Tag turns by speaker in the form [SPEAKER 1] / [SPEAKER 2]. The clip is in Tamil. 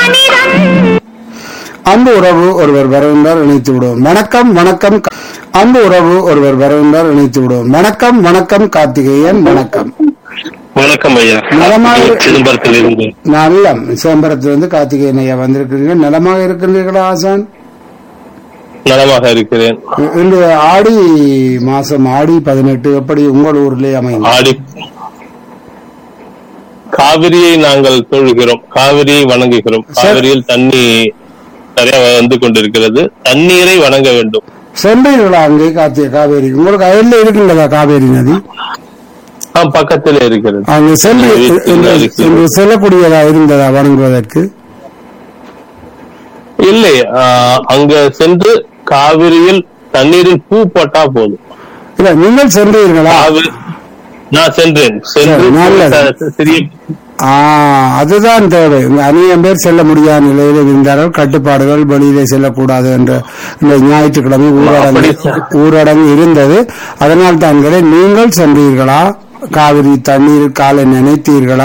[SPEAKER 1] அன்பு உறவு ஒருவர் வரவிருந்தால் இணைத்து விடுவோம் வணக்கம் வணக்கம் கா- அன்பு உறவு ஒருவர் வரவிருந்தால் இணைத்து விடுவோம் வணக்கம் வணக்கம் கார்த்திகேயன் வணக்கம்
[SPEAKER 2] வணக்கம் ஐயா
[SPEAKER 1] நலமாக
[SPEAKER 2] சிதம்பரத்தில் இருந்து
[SPEAKER 1] நல்ல சிதம்பரத்திலிருந்து கார்த்திகேயன் ஐயா வந்திருக்கிறீங்க நலமாக இருக்கின்றீர்களா ஆசான்
[SPEAKER 2] நலமாக இருக்கிறேன்
[SPEAKER 1] இ- இன்று ஆடி மாசம் ஆடி பதினெட்டு எப்படி உங்கள் ஊரிலே அமையும்
[SPEAKER 2] ஆடி காவிரியை நாங்கள் தொழுகிறோம் காவிரியை வணங்குகிறோம் காவிரியில் தண்ணி சரியா வந்து கொண்டிருக்கிறது தண்ணீரை வணங்க வேண்டும்
[SPEAKER 1] சென்றீர்களா அங்கே கார்த்திகை காவேரி உங்களுக்கு அயல்ல இருக்கின்றதா காவேரி நதி
[SPEAKER 2] ஆ, பக்கத்திலே இருக்கிறது
[SPEAKER 1] அங்கு சென்று இன்று- இன்று செல்லக்கூடியதா இருந்ததா வணங்குவதற்கு
[SPEAKER 2] இல்லை ஆ, அங்க சென்று காவிரியில் தண்ணீரில் பூ போட்டா போதும்
[SPEAKER 1] இல்ல நீங்கள் சென்றீர்களா
[SPEAKER 2] காவிரி நான் சென்றேன் சென்று
[SPEAKER 1] சரி, நல்லது.
[SPEAKER 2] சிறிய
[SPEAKER 1] ஆ அதுதான் தேவை இந்த அநேகம் பேர் செல்ல முடியாத நிலையில் இருந்தார்கள் கட்டுப்பாடுகள் வெளியிலே செல்லக்கூடாது என்ற இந்த ஞாயிற்றுக்கிழமை ஊரடங்கு
[SPEAKER 2] அப்படி.
[SPEAKER 1] ஊரடங்கு இருந்தது அதனால் தான் நீங்கள் சென்றீர்களா காவிரி தண்ணீர் காலை நினைத்தீர்களா